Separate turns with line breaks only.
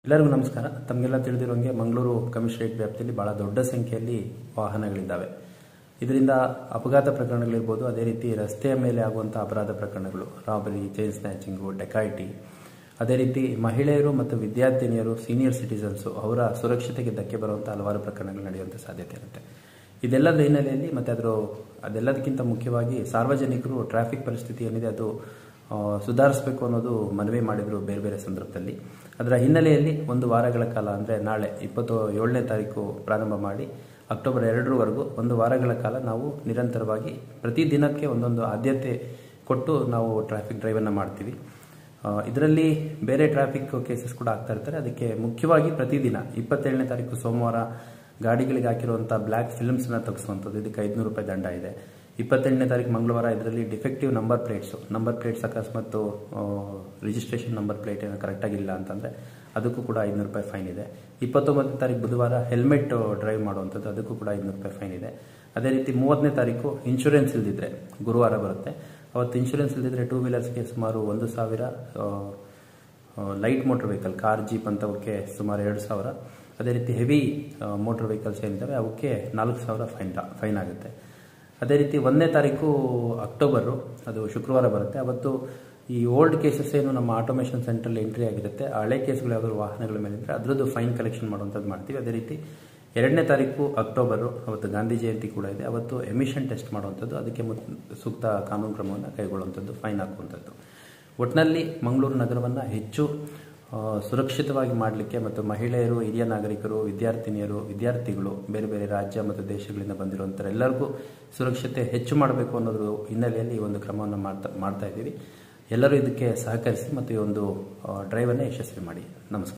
ಎಲ್ಲರಿಗೂ ನಮಸ್ಕಾರ ತಮಗೆಲ್ಲ ತಿಳಿದಿರುವಂಗೆ ಮಂಗಳೂರು ಕಮಿಷನರೇಟ್ ವ್ಯಾಪ್ತಿಯಲ್ಲಿ ಬಹಳ ದೊಡ್ಡ ಸಂಖ್ಯೆಯಲ್ಲಿ ವಾಹನಗಳಿದ್ದಾವೆ ಇದರಿಂದ ಅಪಘಾತ ಪ್ರಕರಣಗಳಿರ್ಬೋದು ಅದೇ ರೀತಿ ರಸ್ತೆಯ ಮೇಲೆ ಆಗುವಂಥ ಅಪರಾಧ ಪ್ರಕರಣಗಳು ರಾಬರಿ ಚೈನ್ ಸ್ನ್ಯಾಚಿಂಗು ಡೆಕಾಯಿಟಿ ಅದೇ ರೀತಿ ಮಹಿಳೆಯರು ಮತ್ತು ವಿದ್ಯಾರ್ಥಿನಿಯರು ಸೀನಿಯರ್ ಸಿಟಿಸನ್ಸು ಅವರ ಸುರಕ್ಷತೆಗೆ ಧಕ್ಕೆ ಬರುವಂಥ ಹಲವಾರು ಪ್ರಕರಣಗಳು ನಡೆಯುವಂಥ ಸಾಧ್ಯತೆ ಇರುತ್ತೆ ಇದೆಲ್ಲದರ ಹಿನ್ನೆಲೆಯಲ್ಲಿ ಮತ್ತು ಅದರ ಅದೆಲ್ಲದಕ್ಕಿಂತ ಮುಖ್ಯವಾಗಿ ಸಾರ್ವಜನಿಕರು ಟ್ರಾಫಿಕ್ ಪರಿಸ್ಥಿತಿ ಏನಿದೆ ಅದು ಆ, ಸುಧಾರಿಸಬೇಕು ಅನ್ನೋದು ಮನವಿ ಮಾಡಿದರು ಬೇರೆ ಬೇರೆ ಸಂದರ್ಭದಲ್ಲಿ ಅದರ ಹಿನ್ನೆಲೆಯಲ್ಲಿ ಒಂದು ವಾರಗಳ ಕಾಲ ಅಂದರೆ ನಾಳೆ ಇಪ್ಪತ್ತು ಏಳನೇ ತಾರೀಕು ಪ್ರಾರಂಭ ಮಾಡಿ ಅಕ್ಟೋಬರ್ ಎರಡರವರೆಗೂ ಒಂದು ವಾರಗಳ ಕಾಲ ನಾವು ನಿರಂತರವಾಗಿ ಪ್ರತಿ ದಿನಕ್ಕೆ ಒಂದೊಂದು ಆದ್ಯತೆ ಕೊಟ್ಟು ನಾವು ಟ್ರಾಫಿಕ್ ಡ್ರೈವನ್ನು ಮಾಡ್ತೀವಿ ಇದರಲ್ಲಿ ಬೇರೆ ಟ್ರಾಫಿಕ್ ಕೇಸಸ್ ಕೂಡ ಆಗ್ತಾ ಇರ್ತಾರೆ ಅದಕ್ಕೆ ಮುಖ್ಯವಾಗಿ ಪ್ರತಿದಿನ ಇಪ್ಪತ್ತೇಳನೇ ತಾರೀಕು ಸೋಮವಾರ ಗಾಡಿಗಳಿಗೆ ಹಾಕಿರುವಂಥ ಬ್ಲ್ಯಾಕ್ ಫಿಲ್ಮ್ಸ್ನ ತೆಗೆಸುವಂಥದ್ದು ಇದಕ್ಕೆ ಐದುನೂರು ರೂಪಾಯಿ ದಂಡ ಇದೆ ಇಪ್ಪತ್ತೆಂಟನೇ ತಾರೀಕು ಮಂಗಳವಾರ ಇದರಲ್ಲಿ defective number plates number plates ಅಕಸ್ಮಾತ್ ರಿಜಿಸ್ಟ್ರೇಷನ್ ನಂಬರ್ ಪ್ಲೇಟ್ ಏನೋ ಕರೆಕ್ಟಾಗಿಲ್ಲ ಅಂತಂದರೆ ಅದಕ್ಕೂ ಕೂಡ ಐದುನೂರು ರೂಪಾಯಿ ಫೈನ್ ಇದೆ ಇಪ್ಪತ್ತೊಂಬತ್ತನೇ ತಾರೀಕು ಬುಧವಾರ ಹೆಲ್ಮೆಟ್ ಡ್ರೈವ್ ಮಾಡುವಂಥದ್ದು ಅದಕ್ಕೂ ಕೂಡ ಐದುನೂರು ರೂಪಾಯಿ ಫೈನ್ ಇದೆ ಅದೇ ರೀತಿ ಮೂವತ್ತನೇ ತಾರೀಕು ಇನ್ಶೂರೆನ್ಸ್ ಇಲ್ದಿದ್ರೆ ಗುರುವಾರ ಬರುತ್ತೆ ಅವತ್ತು ಇನ್ಶೂರೆನ್ಸ್ ಇಲ್ದಿದ್ರೆ ಟೂ ವೀಲರ್ಸ್ಗೆ ಸುಮಾರು ಒಂದು ಸಾವಿರ ಆ, light motor vehicle car jeep ಅಂತವಕ್ಕೆ ಸುಮಾರು ಎರಡು ಸಾವಿರ ಅದೇ ರೀತಿ ಹೆವಿ ಮೋಟರ್ ವೆಹಿಕಲ್ಸ್ ಏನಿದ್ದಾವೆ ಅವಕ್ಕೆ ನಾಲ್ಕು ಸಾವಿರ ಫೈನ್ ಫೈನ್ ಆಗುತ್ತೆ ಅದೇ ರೀತಿ ಒಂದನೇ ತಾರೀಕು ಅಕ್ಟೋಬರು ಅದು ಶುಕ್ರವಾರ ಬರುತ್ತೆ ಅವತ್ತು ಈ ಓಲ್ಡ್ ಕೇಸಸ್ ಏನು ನಮ್ಮ ಆಟೋಮೇಷನ್ ಸೆಂಟ್ರಲ್ಲಿ ಎಂಟ್ರಿ ಆಗಿರುತ್ತೆ ಆ ಹಳೆ ಕೇಸ್ಗಳು ಯಾವ್ದಾದ್ರು ವಾಹನಗಳ ಮೇಲೆ ಇದ್ದರೆ ಅದರದ್ದು ಫೈನ್ ಕಲೆಕ್ಷನ್ ಮಾಡುವಂಥದ್ದು ಮಾಡ್ತೀವಿ ಅದೇ ರೀತಿ ಎರಡನೇ ತಾರೀಕು ಅಕ್ಟೋಬರು ಅವತ್ತು ಗಾಂಧಿ ಜಯಂತಿ ಕೂಡ ಇದೆ ಅವತ್ತು ಎಮಿಷನ್ ಟೆಸ್ಟ್ ಮಾಡುವಂಥದ್ದು ಅದಕ್ಕೆ ಮುತ್- ಸೂಕ್ತ ಕಾನೂನು ಕ್ರಮವನ್ನು ಕೈಗೊಳ್ಳುವಂಥದ್ದು ಫೈನ್ ಹಾಕುವಂಥದ್ದು ಒಟ್ಟಿನಲ್ಲಿ ಮಂಗಳೂರು ನಗರವನ್ನು ಹೆಚ್ಚು ಆ, ಸುರಕ್ಷಿತವಾಗಿ ಮಾಡಲಿಕ್ಕೆ ಮತ್ತು ಮಹಿಳೆಯರು ಹಿರಿಯ ನಾಗರಿಕರು ವಿದ್ಯಾರ್ಥಿನಿಯರು ವಿದ್ಯಾರ್ಥಿಗಳು ಬೇರೆ ಬೇರೆ ರಾಜ್ಯ ಮತ್ತು ದೇಶಗಳಿಂದ ಬಂದಿರುವಂಥ ಎಲ್ಲರಿಗೂ ಸುರಕ್ಷತೆ ಹೆಚ್ಚು ಮಾಡಬೇಕು ಅನ್ನೋದ್ರ ಹಿನ್ನೆಲೆಯಲ್ಲಿ ಈ ಒಂದು ಕ್ರಮವನ್ನು ಮಾಡ್ತಾ ಮಾಡ್ತಾ ಇದ್ದೀವಿ ಎಲ್ಲರೂ ಇದಕ್ಕೆ ಸಹಕರಿಸಿ ಮತ್ತು ಈ ಒಂದು ಡ್ರೈವನ್ನು ಯಶಸ್ವಿ ಮಾಡಿ ನಮಸ್ಕಾರ